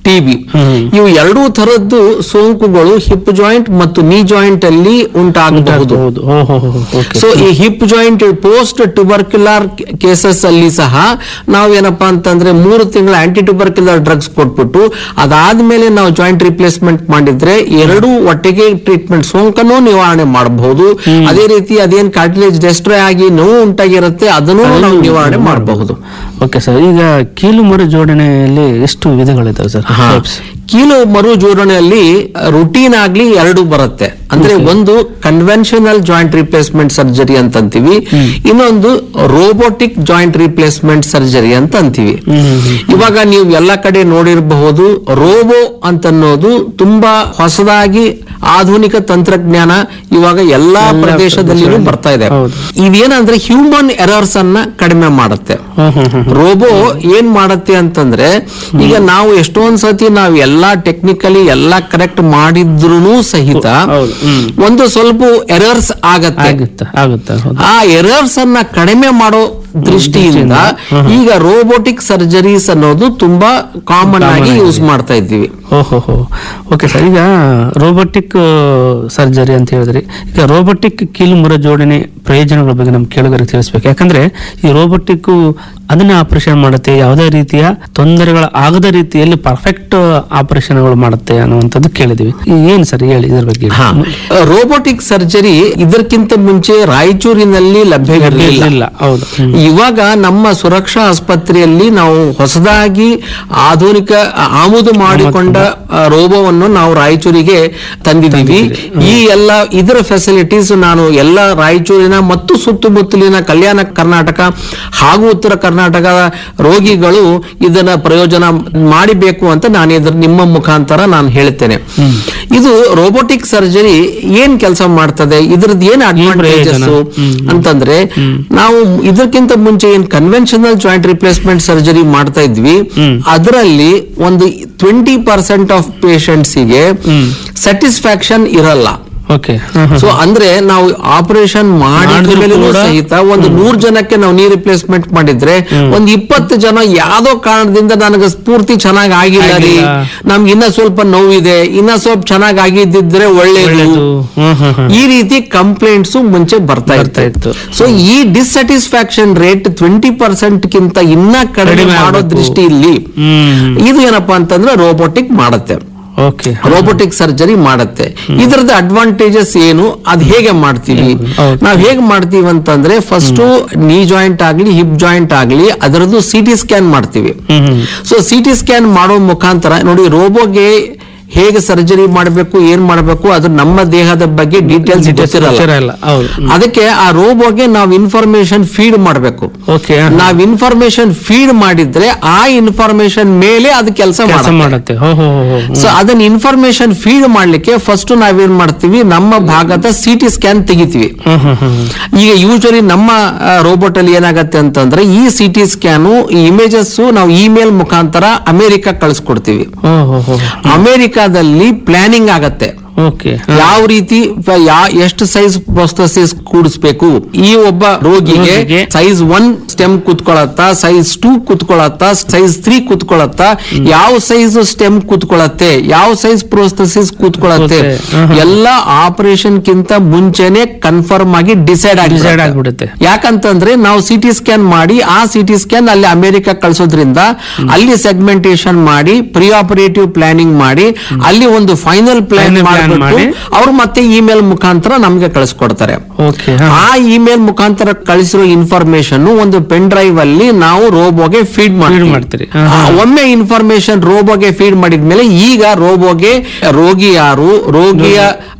TB ಇವು ಎರಡೂ ತರದ್ದು ಸೋಂಕುಗಳು ಹಿಪ್ ಜಾಯಿಂಟ್ ಮತ್ತು ನೀ ಜಾಯಿಂಟ್ ಅಲ್ಲಿ ಉಂಟಾಗಬಹುದು ಹೌದು ಓ ಹೋ ಹೋ ಓಕೆ ಸೊ ಈ hip joint post tubercular cases ಅಲ್ಲಿ ಸಹ ನಾವು ಏನಪ್ಪಾ ಅಂತಂದ್ರೆ ಮೂರು ತಿಂಗಳ ಆಂಟಿ ಟ್ಯೂಬರ್ಕ್ಯುಲರ್ ಡ್ರಗ್ಸ್ ಕೊಟ್ಬಿಟ್ಟು ಅದಾದ್ಮೇಲೆ ನಾವು ಜಾಯಿಂಟ್ ರಿಪ್ಲೇಸ್ಮೆಂಟ್ ಮಾಡಿದ್ರೆ ಎರಡೂ ಒಟ್ಟಿಗೆ ಟ್ರೀಟ್ಮೆಂಟ್ ಸೋಂಕನ್ನು ನಿವಾರಣೆ ಮಾಡಬಹುದು ಅದೇ ರೀತಿ ಅದೇನ್ ಕಾರ್ಟಿಲೇಜ್ ಡೆಸ್ಟ್ರಾಯ್ ಆಗಿ ನೋವು ಉಂಟಾಗಿರುತ್ತೆ ಅದನ್ನು ನಾವು ನಿವಾರಣೆ ಮಾಡಬಹುದು ಓಕೆ ಸರ್ ಈಗ ಕೀಲು ಮರ ಜೋಡಣೆಯಲ್ಲಿ ಎಷ್ಟು ವಿಧಗಳಿದಾವೆ ಸರ್ ಟೈಪ್ಸ್ ಕೀಲು ಮರು ಜೋಡಣೆಯಲ್ಲಿ ರುಟೀನ್ ಆಗ್ಲಿ ಎರಡು ಬರುತ್ತೆ ಅಂದ್ರೆ ಒಂದು ಕನ್ವೆನ್ಷನಲ್ ಜಾಯಿಂಟ್ ರಿಪ್ಲೇಸ್ಮೆಂಟ್ ಸರ್ಜರಿ ಅಂತ ಅಂತೀವಿ ಇನ್ನೊಂದು ರೋಬೋಟಿಕ್ ಜಾಯಿಂಟ್ ರಿಪ್ಲೇಸ್ಮೆಂಟ್ ಸರ್ಜರಿ ಅಂತ ಅಂತೀವಿ ಇವಾಗ ನೀವು ಎಲ್ಲ ಕಡೆ ನೋಡಿರಬಹುದು ರೋಬೋ ಅಂತನ್ನೋದು ತುಂಬಾ ಹೊಸದಾಗಿ ಆಧುನಿಕ ತಂತ್ರಜ್ಞಾನ ಇವಾಗ ಎಲ್ಲಾ ಪ್ರದೇಶದಲ್ಲಿನೂ ಬರ್ತಾ ಇದೆ ಹೌದು. ಇದೇನಂದ್ರೆ ಹ್ಯೂಮನ್ ಎರರ್ಸ್ ಅನ್ನ ಕಡಿಮೆ ಮಾಡುತ್ತೆ ಹ್ಮ್ ಹ್ಮ್ ಹ್ಮ್ ರೋಬೋ ಏನ್ ಮಾಡತ್ತೆ ಅಂತಂದ್ರೆ ಈಗ ನಾವು ಎಷ್ಟೊಂದ್ ಸತಿ ನಾವು ಎಲ್ಲಾ ಟೆಕ್ನಿಕಲಿ ಎಲ್ಲಾ ಕರೆಕ್ಟ್ ಮಾಡಿದ್ರು ಸಹಿತ ಹೌದು ಹ್ಮ್ ಒಂದು ಸ್ವಲ್ಪ ಎರರ್ಸ್ ಆಗತ್ತೆ ಆಗುತ್ತಾ ಆಗುತ್ತಾ ಹೌದು ಆ ಎರರ್ಸ್ ಅನ್ನ ಕಡಿಮೆ ಮಾಡೋ ದೃಷ್ಟಿಯಿಂದ ಈಗ ರೋಬೋಟಿಕ್ ಸರ್ಜರೀಸ್ ಅನ್ನೋದು ತುಂಬಾ ಕಾಮನ್ ಆಗಿ ಯೂಸ್ ಮಾಡ್ತಾ ಇದ್ದೀವಿ ಓಹೋ ಹೋ ಓಕೆ ಸರ್ ಈಗ ರೋಬೋಟಿಕ್ ಸರ್ಜರಿ ಅಂತ ಹೇಳಿದ್ರಿ ಈಗ ರೋಬೋಟಿಕ್ ಕೀಲು ಮುರ ಜೋಡಣೆ ಪ್ರಯೋಜನಗಳ ಬಗ್ಗೆ ನಮ್ಗೆ ಕೇಳುಗರಿಗೆ ತಿಳಿಸ್ಬೇಕು ಯಾಕಂದ್ರೆ ಈ ರೋಬೋಟಿಕ್ ಅದನ್ನ ಆಪರೇಷನ್ ಮಾಡುತ್ತೆ ಯಾವುದೇ ರೀತಿಯ ತೊಂದರೆಗಳ ಆಗದ ರೀತಿಯಲ್ಲಿ ಪರ್ಫೆಕ್ಟ್ ಆಪರೇಷನ್ಗಳು ಮಾಡುತ್ತೆ ಅನ್ನುವಂಥದ್ದು ಕೇಳಿದ್ವಿ ಈ ಏನ್ ಸರ್ ಹೇಳಿ ಇದ್ರ ಬಗ್ಗೆ ರೋಬೋಟಿಕ್ ಸರ್ಜರಿ ಇದಕ್ಕಿಂತ ಮುಂಚೆ ರಾಯಚೂರಿನಲ್ಲಿ ಲಭ್ಯವಿರಲಿಲ್ಲ ಇಲ್ಲ ಹೌದು ಹ್ಮ್. ಇವಾಗ ನಮ್ಮ ಸುರಕ್ಷಾ ಆಸ್ಪತ್ರೆಯಲ್ಲಿ ನಾವು ಹೊಸದಾಗಿ ಆಧುನಿಕ ಆಮದು ಮಾಡಿಕೊಂಡ ಆ, ರೋಬೋವನ್ನು ನಾವು ರಾಯಚೂರಿಗೆ ತಂದಿದ್ದೀವಿ ಈ ಎಲ್ಲ ಇದರ ಫೆಸಿಲಿಟೀಸ್ ನಾನು ಎಲ್ಲ ರಾಯಚೂರಿನ ಮತ್ತು ಸುತ್ತಮುತ್ತಲಿನ ಕಲ್ಯಾಣ ಕರ್ನಾಟಕ ಹಾಗೂ ಉತ್ತರ ಕರ್ನಾಟಕದ ರೋಗಿಗಳು ಇದನ್ನ ಪ್ರಯೋಜನ ಮಾಡಿಬೇಕು ಅಂತ ನಾನು ಇದ್ರ ನಿಮ್ಮ ಮುಖಾಂತರ ನಾನು ಹೇಳ್ತೇನೆ ಇದು ರೋಬೋಟಿಕ್ ಸರ್ಜರಿ ಏನ್ ಕೆಲಸ ಮಾಡ್ತದೆ ಇದ್ರದ್ದು ಏನ್ ಅಡ್ವಾಂಟೇಜಸ್ ಅಂತಂದ್ರೆ ನಾವು ಇದಕ್ಕಿಂತ ಮುಂಚೆ ಏನ್ ಕನ್ವೆನ್ಷನಲ್ ಜಾಯಿಂಟ್ ರಿಪ್ಲೇಸ್ಮೆಂಟ್ ಸರ್ಜರಿ ಮಾಡ್ತಾ ಇದ್ವಿ ಅದರಲ್ಲಿ ಒಂದು ಟ್ವೆಂಟಿ ಪರ್ಸೆಂಟ್ ಆಫ್ ಗೆ ಸ್ಯಾಟಿಸ್ಫ್ಯಾಕ್ಷನ್ ಇರಲ್ಲ ಓಕೆ ಸೊ ಅಂದ್ರೆ ನಾವು ಆಪರೇಷನ್ ಮಾಡಿದ ಮಾಡಿದ್ರು ಮೇಲೂ ಕೂಡ- ಸಹಿತ ಒಂದು ನೂರ್ ಜನಕ್ಕೆ ನಾವು ನೀ ರಿಪ್ಲೇಸ್ಮೆಂಟ್ ಮಾಡಿದ್ರೆ ಒಂದ್ ಇಪ್ಪತ್ತು ಜನ ಯಾವ್ದೋ ಕಾರಣದಿಂದ ನನಗೆ ಸ್ಫೂರ್ತಿ ಚೆನ್ನಾಗಿ ಆಗಿಲ್ಲ ರೀ ಆಗಿಲ್ಲ. ನಮ್ಗೆ ಇನ್ನ ಸ್ವಲ್ಪ ನೋವಿದೆ ಇನ್ನ ಸ್ವಲ್ಪ ಚೆನ್ನಾಗಿ ಆಗಿದ್ದಿದ್ರೆ ಒಳ್ಳೇದು ಒಳ್ಳೇದು ಹ್ಮ್ ಹ್ಮ್ ಹ್ಮ್ ಈ ರೀತಿ ಕಂಪ್ಲೇಂಟ್ಸ್ ಮುಂಚೆ ಬರ್ತಾ ಬರ್ತಾ ಇತ್ತು ಇತ್ತು. ಸೊ ಈ ಡಿಸ್ಸ್ಯಾಟಿಸ್ಫ್ಯಾಕ್ಷನ್ ರೇಟ್ ಟ್ವೆಂಟಿ ಪರ್ಸೆಂಟ್ ಗಿಂತ ಇನ್ನ ಕಡಿಮೆ ಕಡಿಮೆ ಮಾಡೋ ಆಗ್ಬೇಕು. ದೃಷ್ಟಿಯಲ್ಲಿ ಹ್ಮ್ ಇದು ಏನಪ್ಪಾ ಅಂತಂದ್ರೆ ರೋಬೋಟಿಕ್ ಮಾಡುತ್ತೆ ಓಕೆ ರೋಬೋಟಿಕ್ ಸರ್ಜರಿ ಮಾಡುತ್ತೆ ಇದರದ ಅಡ್ವಾಂಟೇಜಸ್ ಏನು ಅದ್ ಹೇಗೆ ಮಾಡ್ತೀವಿ ಹೌದು. ನಾವ್ ಹೇಗ್ ಮಾಡ್ತೀವಿ ಅಂತಂದ್ರೆ ಫಸ್ಟ್ ನೀ ಜಾಯಿಂಟ್ ಆಗ್ಲಿ ಹಿಪ್ ಜಾಯಿಂಟ್ ಆಗ್ಲಿ ಅದರದ್ದು ಸಿಟಿ ಸ್ಕ್ಯಾನ್ ಮಾಡ್ತೀವಿ ಹ್ಮ್ ಹ್ಮ್ ಸೊ ಸಿಟಿ ಸ್ಕ್ಯಾನ್ ಮಾಡೋ ಮುಖಾಂತರ ನೋಡಿ ರೋಬೋಗೆ ಹೇಗೆ ಸರ್ಜರಿ ಮಾಡಬೇಕು ಏನ್ ಮಾಡಬೇಕು ಅದು ನಮ್ಮ ದೇಹದ ಬಗ್ಗೆ ಡೀಟೇಲ್ಸ್ ಗೊತ್ತಿರಲ್ಲ ಗೊತ್ತಿರಲ್ಲ ಹೌದು ಅದಕ್ಕೆ ಆ ರೋಬೋಗೆ ನಾವು ಇನ್ಫಾರ್ಮೇಶನ್ ಫೀಡ್ ಮಾಡಬೇಕು ಓಕೆ ನಾವ್ ಇನ್ಫಾರ್ಮೇಶನ್ ಫೀಡ್ ಮಾಡಿದ್ರೆ ಆ ಇನ್ಫಾರ್ಮೇಶನ್ ಮೇಲೆ ಅದು ಕೆಲಸ ಕೆಲಸ ಮಾಡುತ್ತೆ ಮಾಡುತ್ತೆ ಹೋ ಹೋ ಹೋ, ಹೋ ಸೊ ಅದನ್ನ ಇನ್ಫಾರ್ಮೇಶನ್ ಫೀಡ್ ಮಾಡ್ಲಿಕ್ಕೆ ಫಸ್ಟ್ ನಾವೇನ್ ಮಾಡ್ತೀವಿ ನಮ್ಮ ಭಾಗದ ಸಿಟಿ ಸ್ಕ್ಯಾನ್ ತೆಗಿತೀವಿ ಹ್ಮ್ ಹ್ಮ್ ಹ್ಮ್ ಈಗ ಯೂಶಲಿ ನಮ್ಮ ರೋಬೋಟ್ ಅಲ್ಲಿ ಏನಾಗತ್ತೆ ಅಂತಂದ್ರೆ ಈ ಸಿಟಿ ಸ್ಕ್ಯಾನು ಈ ಇಮೇಜಸ್ ನಾವು ಇಮೇಲ್ ಮುಖಾಂತರ ಅಮೆರಿಕ ಕಳಿಸ್ಕೊಡ್ತೀವಿ ಹೋ ಹೋ ಹೋ ಅಮೆರಿಕಾದಲ್ಲಿ ಪ್ಲಾನಿಂಗ್ ಆಗತ್ತೆ ಓಕೆ ಯಾವ ರೀತಿ ಪ- ಯಾ ಎಷ್ಟು ಸೈಜ್ ಪ್ರೊಸ್ತಸಿಸ್ ಕೂಡಿಸ್ಬೇಕು ಈ ಒಬ್ಬ ರೋಗಿಗೆ ರೋಗಿಗೆ ಸೈಜ್ ಒನ್ ಸ್ಟೆಮ್ ಕುತ್ಕೊಳತ್ತಾ ಸೈಜ್ ಟೂ ಕುತ್ಕೊಳತ್ತಾ ಸೈಜ್ ತ್ರೀ ಕುತ್ಕೊಳತ್ತಾ ಯಾವ ಸೈಜ್ ಸ್ಟೆಮ್ ಕುತ್ಕೊಳತ್ತೆ ಯಾವ ಸೈಜ್ ಪ್ರೋಸ್ತಸಿಸ್ ಕೂತ್ಕೊಳತ್ತೆ ಕೂತ್ತೆ. ಆಹಾ. ಎಲ್ಲ ಆಪರೇಷನ್ ಕಿಂತ ಮುಂಚೆನೆ ಕನ್ಫರ್ಮ್ ಆಗಿ ಡಿಸೈಡ್ ಡಿಸೈಡ್ ಆಗಿ ಆಗ್ಬಿಡುತ್ತೆ ಯಾಕಂತಂದ್ರೆ ನಾವು ಸಿಟಿ ಸ್ಕ್ಯಾನ್ ಮಾಡಿ ಆ ಸಿಟಿ ಸ್ಕ್ಯಾನ್ ಅಲ್ಲಿ ಅಮೆರಿಕ ಕಳಿಸೋದ್ರಿಂದ ಅಲ್ಲಿ ಸೆಗ್ಮೆಂಟೇಶನ್ ಮಾಡಿ ಪ್ರಿ ಆಪರೇಟಿವ್ ಪ್ಲಾನಿಂಗ್ ಮಾಡಿ ಅಲ್ಲಿ ಒಂದು ಫೈನಲ್ ಪ್ಲಾನ್ Final plan ಮಾಡಿಬಿಟ್ಟು ಮಾಡಿ. ಅವ್ರು ಮತ್ತೆ ಇಮೇಲ್ ಮುಖಾಂತರ ನಮ್ಗೆ ಕಳಿಸ್ಕೊಡ್ತಾರೆ ಓಕೆ ಆ ಇಮೇಲ್ ಮುಖಾಂತರ ಕಳಿಸಿರೋ ಇನ್ಫಾರ್ಮೇಶನ್ ಒಂದು ಪೆನ್ ಡ್ರೈವ್ ಅಲ್ಲಿ ನಾವು ರೋಬೋಗೆ ಫೀಡ್ ಮಾಡ್ತೀರಿ. ಮಾಡ್ತೀವಿ ಹಾ, ಹಾ. ಆ, ಒಮ್ಮೆ ಇನ್ಫಾರ್ಮೇಶನ್ ರೋಬೋಗೆ ಫೀಡ್ ಮಾಡಿದ್ಮೇಲೆ ಈಗ ರೋಬೋಗೆ ರೋಗಿ ಯಾರು ರೋಗಿಯ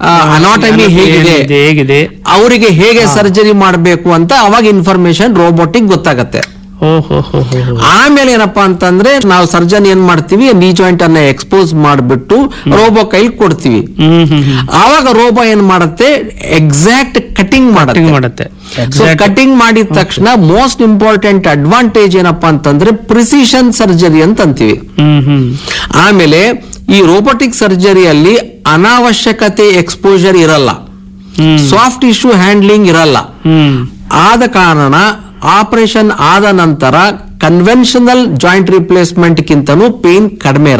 ಅನಾಟಮಿ ಹೇಗಿದೆ ಹೇಗಿದೆ ಅವರಿಗೆ ಹೇಗೆ ಸರ್ಜರಿ ಮಾಡಬೇಕು ಅಂತ ಅವಾಗ ಇನ್ಫಾರ್ಮೇಶನ್ ರೋಬೋಟಿಕ್ ಗೊತ್ತಾಗತ್ತೆ ಓ ಹೋ ಹೋ ಹೋ ಹೋ. ಆಮೇಲೆ ಏನಪ್ಪಾ ಅಂತಂದ್ರೆ ನಾವು ಸರ್ಜನ್ ಏನ್ ಮಾಡ್ತೀವಿ ನೀ ಜಾಯಿಂಟ್ ಅನ್ನ ಎಕ್ಸ್ಪೋಸ್ ಮಾಡಿಬಿಟ್ಟು ರೋಬೋ ಕೈಲಿ ಕೊಡ್ತೀವಿ ಹ್ಮ್ ಹ್ಮ್ ಹ್ಮ್ ಆವಾಗ ರೋಬೋ ಏನ್ ಮಾಡುತ್ತೆ ಎಕ್ಸಾಕ್ಟ್ ಕಟಿಂಗ್ Cutting ಮಾಡುತ್ತೆ ಮಾಡುತ್ತೆ ಸೊ Exact. ಕಟಿಂಗ್ ಮಾಡಿದ ತಕ್ಷಣ ಮೋಸ್ಟ್ ಇಂಪಾರ್ಟೆಂಟ್ ಅಡ್ವಾಂಟೇಜ್ ಏನಪ್ಪಾ ಅಂತಂದ್ರೆ ಪ್ರಿಸಿಷನ್ ಸರ್ಜರಿ ಅಂತ ಅಂತೀವಿ ಹ್ಮ್ ಹ್ಮ್ ಆಮೇಲೆ ಈ ರೋಬೋಟಿಕ್ ಸರ್ಜರಿಯಲ್ಲಿ ಅನಾವಶ್ಯಕತೆ ಎಕ್ಸ್ಪೋಜರ್ ಇರಲ್ಲ ಹ್ಮ್ ಸಾಫ್ಟ್ ಇಶ್ಯೂ ಹ್ಯಾಂಡ್ಲಿಂಗ್ ಇರಲ್ಲ ಹ್ಮ್ ಆದ ಕಾರಣ ಆಪರೇಷನ್ ಆದ ನಂತರ ಕನ್ವೆನ್ಷನಲ್ ಜಾಯಿಂಟ್ ರಿಪ್ಲೇಸ್ಮೆಂಟ್ ಗಿಂತನೂ ಪೇನ್ ಕಡಿಮೆ